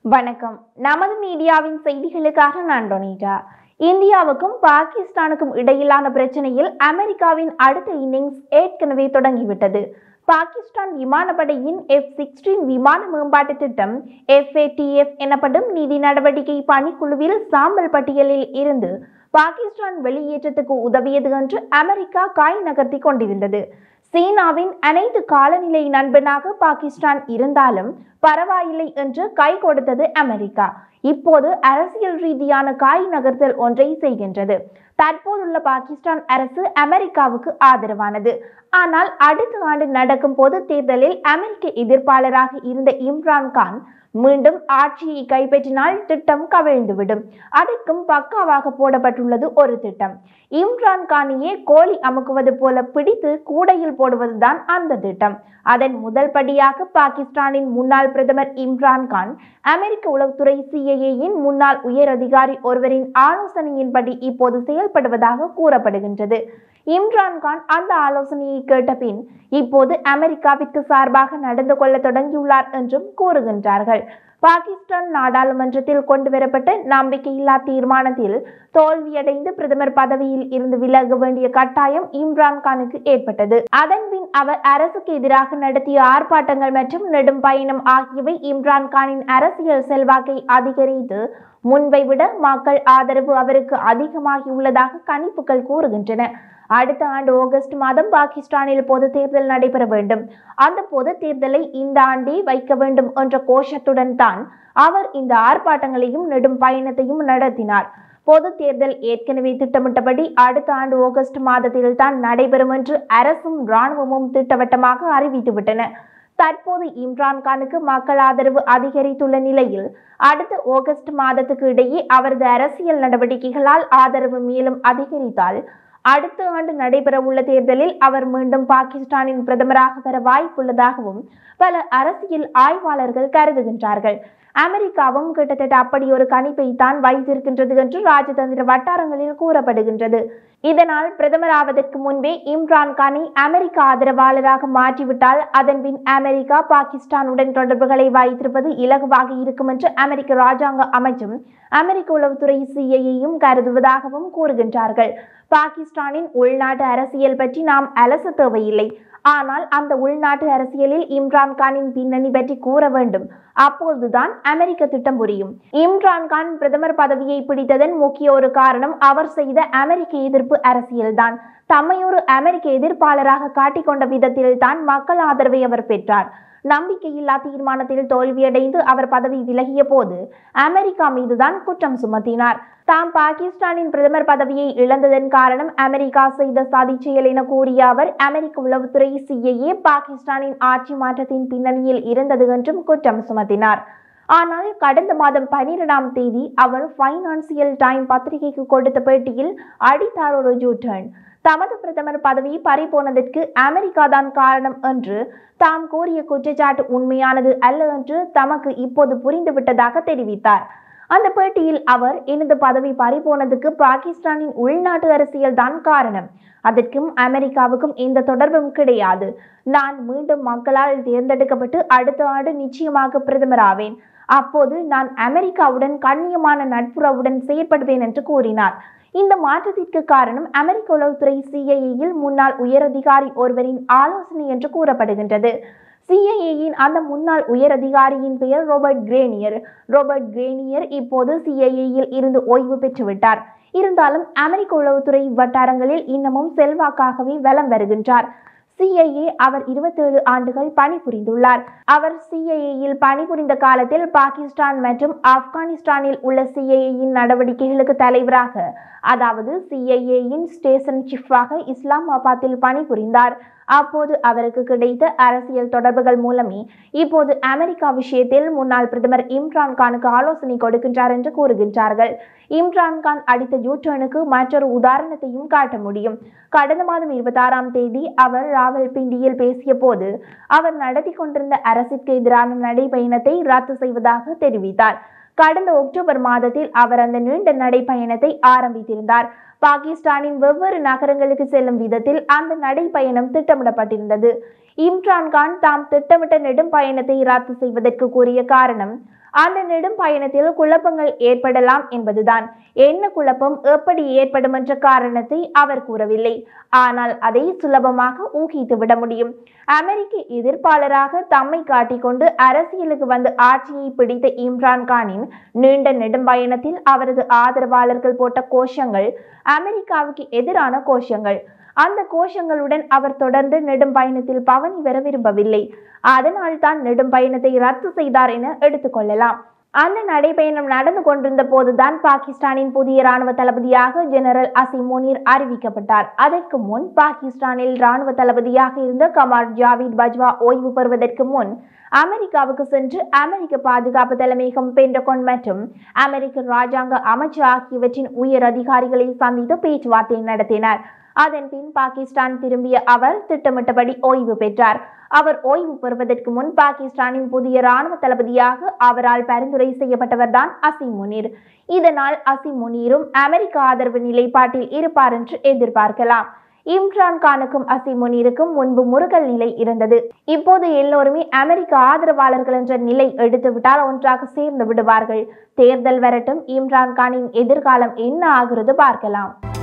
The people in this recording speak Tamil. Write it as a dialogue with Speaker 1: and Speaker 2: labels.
Speaker 1: வணக்கம் நமது மீடியாவின் செய்திகளுக்காக நான் டொனிட்டா இந்தியாவுக்கும் பாகிஸ்தானுக்கும் இடையிலான பிரச்சனையில் அமெரிக்காவின் அடுத்த இன்னிங்ஸ் ஏற்கனவே தொடங்கிவிட்டது பாகிஸ்தான் விமானப்படையின் எஃப் சிக்ஸ்டீன் விமான மேம்பாட்டு திட்டம் எஃப்ஏடிஎஃப் எனப்படும் நிதி நடவடிக்கை பணிக்குழுவில் சாம்பல் பட்டியலில் இருந்து பாகிஸ்தான் வெளியேற்றத்துக்கு உதவியது என்று அமெரிக்கா காய் நகர்த்தி கொண்டிருந்தது சீனாவின் அனைத்து காலநிலை நண்பனாக பாகிஸ்தான் இருந்தாலும் பரவாயில்லை என்று கை கொடுத்தது அமெரிக்கா இப்போது அரசியல் ரீதியான காய் நகர்த்தல் ஒன்றை செய்கின்றது தற்போதுள்ள பாகிஸ்தான் அரசு அமெரிக்காவுக்கு ஆதரவானது ஆனால் அடுத்த ஆண்டு நடக்கும் பொது தேர்தலில் அமெரிக்க எதிர்ப்பாளராக இருந்த இம்ரான் கான் மீண்டும் ஆட்சியை கைப்பற்றினால் திட்டம் கவிழ்ந்துவிடும் அதற்கும் பக்காவாக போடப்பட்டுள்ளது ஒரு திட்டம் இம்ரான் கானையே கோழி அமுக்குவது போல பிடித்து கூடையில் போடுவதுதான் அந்த திட்டம் அதன் முதல் படியாக பாகிஸ்தானின் முன்னாள் பிரதமர் இம்ரான் கான் அமெரிக்க உளவுத்துறை சிஐஏயின் முன்னாள் உயர் அதிகாரி ஒருவரின் ஆலோசனையின்படி இப்போது செயல்படுவதாக கூறப்படுகின்றது இம்ரான் கான் அந்த ஆலோசனையை கேட்ட பின் இப்போது அமெரிக்காவிற்கு சார்பாக நடந்து கொள்ள தொடங்கியுள்ளார் என்றும் கூறுகின்றார்கள் பாகிஸ்தான் நாடாளுமன்றத்தில் கொண்டு வரப்பட்ட நம்பிக்கையில்லா தீர்மானத்தில் தோல்வியடைந்து பிரதமர் பதவியில் இருந்து விலக வேண்டிய கட்டாயம் இம்ரான் கானுக்கு ஏற்பட்டது அதன் பின் அவர் அரசுக்கு எதிராக நடத்திய ஆர்ப்பாட்டங்கள் மற்றும் நெடும் பயணம் ஆகியவை இம்ரான் கானின் அரசியல் செல்வாக்கை அதிகரித்து முன்பை விட மக்கள் ஆதரவு அவருக்கு அதிகமாகியுள்ளதாக கணிப்புகள் கூறுகின்றன அடுத்த ஆண்டு ஆகஸ்ட் மாதம் பாகிஸ்தானில் பொது தேர்தல் நடைபெற வேண்டும் அந்த பொது தேர்தலை இந்த ஆண்டே வைக்க வேண்டும் என்ற கோஷத்துடன் தான் அவர் இந்த ஆர்ப்பாட்டங்களையும் நெடும் பயணத்தையும் நடத்தினார் பொது தேர்தல் ஏற்கனவே திட்டமிட்டபடி அடுத்த ஆண்டு ஆகஸ்ட் மாதத்தில் தான் நடைபெறும் என்று அரசும் இராணுவமும் திட்டவட்டமாக அறிவித்துவிட்டன தற்போது இம்ரான் கானுக்கு மக்கள் ஆதரவு அதிகரித்துள்ள நிலையில் அடுத்த ஆகஸ்ட் மாதத்துக்கு இடையே அவரது அரசியல் நடவடிக்கைகளால் ஆதரவு மேலும் அதிகரித்தால் அடுத்த ஆண்டு நடைபெறவுள்ள தேர்தலில் அவர் மீண்டும் பாகிஸ்தானின் பிரதமராக வர வாய்ப்புள்ளதாகவும் பல அரசியல் ஆய்வாளர்கள் கருதுகின்றார்கள் அமெரிக்காவும் கிட்டத்தட்ட அப்படி ஒரு கணிப்பை தான் வைத்திருக்கின்றது என்று ராஜதந்திர வட்டாரங்களில் கூறப்படுகின்றது இதனால் பிரதமர் ஆவதற்கு முன்பே இம்ரான் கானை அமெரிக்க ஆதரவாளராக மாற்றிவிட்டால் அதன் பின் அமெரிக்கா பாகிஸ்தானுடன் தொடர்புகளை வைத்திருப்பது இலகுவாக இருக்கும் என்று அமெரிக்க ராஜாங்க அமைச்சும் அமெரிக்க உளவுத்துறை சிஐயையும் கருதுவதாகவும் கூறுகின்றார்கள் பாகிஸ்தானின் உள்நாட்டு அரசியல் பற்றி நாம் அலச தேவையில்லை ஆனால் அந்த உள்நாட்டு அரசியலில் இம்ரான் கானின் பின்னணி பற்றி கூற வேண்டும் அப்போதுதான் அமெரிக்க திட்டம் புரியும் இம்ரான் கான் பிரதமர் பதவியை பிடித்ததன் முக்கிய ஒரு காரணம் அவர் செய்த அமெரிக்க எதிர்ப்பு அரசியல்தான் தம்மை ஒரு அமெரிக்க எதிர்ப்பாளராக காட்டிக்கொண்ட விதத்தில் தான் மக்கள் ஆதரவை அவர் பெற்றார் நம்பிக்கையில்லா தீர்மானத்தில் தோல்வியடைந்து அவர் பதவி விலகிய போது அமெரிக்கா மீதுதான் குற்றம் சுமத்தினார் தாம் பாகிஸ்தானின் பிரதமர் பதவியை இழந்ததன் காரணம் அமெரிக்கா செய்த சதி செயல் என கூறிய அவர் அமெரிக்க உளவுத்துறை சிஐஏ பாகிஸ்தானின் ஆட்சி மாற்றத்தின் பின்னணியில் இருந்தது என்றும் குற்றம் சுமத்தினார் ஆனால் கடந்த மாதம் பனிரெண்டாம் தேதி அவர் ஃபைனான்சியல் டைம் பத்திரிகைக்கு கொடுத்த பேட்டியில் அடித்தார் ஒரு ஜூ டர்ன் தமது பிரதமர் பதவி பறிபோனதற்கு அமெரிக்கா தான் காரணம் என்று தாம் கூறிய குற்றச்சாட்டு உண்மையானது அல்ல என்று தமக்கு இப்போது புரிந்துவிட்டதாக தெரிவித்தார் அந்த பேட்டியில் அவர் எனது பதவி பறிபோனதுக்கு பாகிஸ்தானின் உள்நாட்டு அரசியல் தான் காரணம் அதற்கும் அமெரிக்காவுக்கும் எந்த தொடர்பும் கிடையாது நான் மீண்டும் மக்களால் தேர்ந்தெடுக்கப்பட்டு அடுத்த ஆண்டு நிச்சயமாக பிரதமர் ஆவேன் அப்போது நான் அமெரிக்காவுடன் கண்ணியமான நட்புறவுடன் செயற்படுவேன் என்று கூறினார் இந்த மாற்றத்திற்கு காரணம் அமெரிக்க உளவுத்துறை சிஐஏயில் முன்னாள் உயரதிகாரி ஒருவரின் ஆலோசனை என்று கூறப்படுகின்றது சிஐஏயின் அந்த முன்னாள் உயர் அதிகாரியின் பெயர் ரோபர்ட் கிரேனியர் ரோபர்ட் கிரேனியர் இப்போது சிஐஏயில் இருந்து ஓய்வு பெற்றுவிட்டார் இருந்தாலும் அமெரிக்க உளவுத்துறை வட்டாரங்களில் இன்னமும் செல்வாக்காகவே வலம் வருகின்றார் சிஐஏ அவர் இருபத்தேழு ஆண்டுகள் பணிபுரிந்துள்ளார் அவர் சிஐஏயில் பணிபுரிந்த காலத்தில் பாகிஸ்தான் மற்றும் ஆப்கானிஸ்தானில் உள்ள சிஐஏயின் நடவடிக்கைகளுக்கு தலைவராக அதாவது சிஐஏயின் ஸ்டேஷன் சீஃபாக இஸ்லாமாபாத்தில் பணிபுரிந்தார் அப்போது அவருக்கு கிடைத்த அரசியல் தொடர்புகள் மூலமே இப்போது அமெரிக்கா விஷயத்தில் முன்னாள் பிரதமர் இம்ரான் கானுக்கு ஆலோசனை கொடுக்கின்றார் என்று கூறுகின்றார்கள் இம்ரான் கான் அடித்த யூட்டர்னுக்கு மற்றொரு உதாரணத்தையும் காட்ட முடியும் கடந்த மாதம் இருபத்தாறாம் தேதி அவர் ராவல்பிண்டியில் பேசிய போது அவர் நடத்தி கொண்டிருந்த அரசிற்கு எதிரான நடைபயணத்தை ரத்து செய்வதாக தெரிவித்தார் கடந்த அக்டோபர் மாதத்தில் அவர் அந்த நீண்ட நடைப்பயணத்தை ஆரம்பித்திருந்தார் பாகிஸ்தானின் வெவ்வேறு நகரங்களுக்கு செல்லும் விதத்தில் அந்த நடைப்பயணம் திட்டமிடப்பட்டிருந்தது இம்ரான் கான் தாம் திட்டமிட்ட நெடும் பயணத்தை ரத்து செய்வதற்கு கூறிய காரணம் அந்த நெடும் பயணத்தில் குழப்பங்கள் ஏற்படலாம் என்பதுதான் என்ன குழப்பம் எப்படி ஏற்படும் என்ற காரணத்தை அவர் கூறவில்லை ஆனால் அதை சுலபமாக ஊகித்து விட முடியும் அமெரிக்க எதிர்ப்பாளராக தம்மை காட்டிக்கொண்டு அரசியலுக்கு வந்து ஆட்சியை பிடித்த இம்ரான் கானின் நீண்ட நெடும் பயணத்தில் அவரது ஆதரவாளர்கள் போட்ட கோஷங்கள் அமெரிக்காவுக்கு எதிரான கோஷங்கள் அந்த கோஷங்களுடன் அவர் தொடர்ந்து நெடும் பயணத்தில் பவனி வர விரும்பவில்லை அதனால் தான் நெடும் பயணத்தை ரத்து செய்தார் என எடுத்துக்கொள்ளலாம் அந்த நடைபயணம் நடந்து கொண்டிருந்த போதுதான் பாகிஸ்தானின் புதிய ராணுவ தளபதியாக ஜெனரல் அசிம் முனீர் அறிவிக்கப்பட்டார் அதற்கு முன் பாகிஸ்தானில் ராணுவ தளபதியாக இருந்த கமார் ஜாவித் பஜ்வா ஓய்வு பெறுவதற்கு முன் அமெரிக்காவுக்கு சென்று அமெரிக்க பாதுகாப்பு தலைமையகம் பென்டகோன் மற்றும் அமெரிக்க ராஜாங்க அமைச்சு ஆகியவற்றின் உயர் அதிகாரிகளை சந்தித்து பேச்சுவார்த்தை நடத்தினார் அதன் பின் பாகிஸ்தான் திரும்பிய அவர் திட்டமிட்டபடி ஓய்வு பெற்றார் அவர் ஓய்வு பெறுவதற்கு முன் பாகிஸ்தானின் புதிய ராணுவ தளபதியாக அவரால் பரிந்துரை செய்யப்பட்டவர்தான் அசிம் முனீர் இதனால் அசிம் முனீரும் அமெரிக்க ஆதரவு நிலைப்பாட்டில் இருப்பார் என்று எதிர்பார்க்கலாம் இம்ரான் கானுக்கும் அசிம் முனீருக்கும் முன்பு முருகல் நிலை இருந்தது இப்போது எல்லோருமே அமெரிக்க ஆதரவாளர்கள் என்ற நிலை எடுத்துவிட்டால் ஒன்றாக சேர்ந்து விடுவார்கள் தேர்தல் வரட்டும் இம்ரான் கானின் எதிர்காலம் என்ன ஆகிறது பார்க்கலாம்